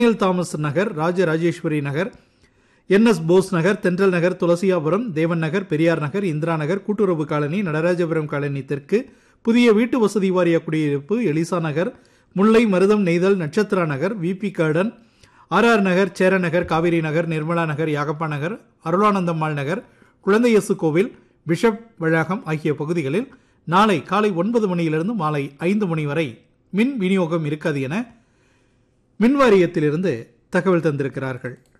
Daniel Thomas Nagar Rajarajeswari Nagar N S Bose Nagar Thendral Nagar துளசியாபுரம் தேவன் நகர் பெரியார் நகர் இந்திரா நகர் கூட்டுறவு colony Natarajapuram colony தெற்கு புதிய வீட்டு வசதி வாரிய குடியிருப்பு எலிசா நகர் Mullai Marutham Neithal Natchathira Nagar V P garden R R Nagar Chera Nagar Kaveri Nagar Nirmala Nagar Yagappa Nagar Arulanandammal Nagar Kuzhanthaiyesu Kovil bishop வளாகம் ஆகிய பகுதிகளில் நாளை காலை ஒன்பது மணியிலிருந்து மாலை ஐந்து மணி வரை மின் விநியோகம் இருக்காது என மின் வாரியத்திலிருந்து தகவல் தந்திருக்கிறார்கள்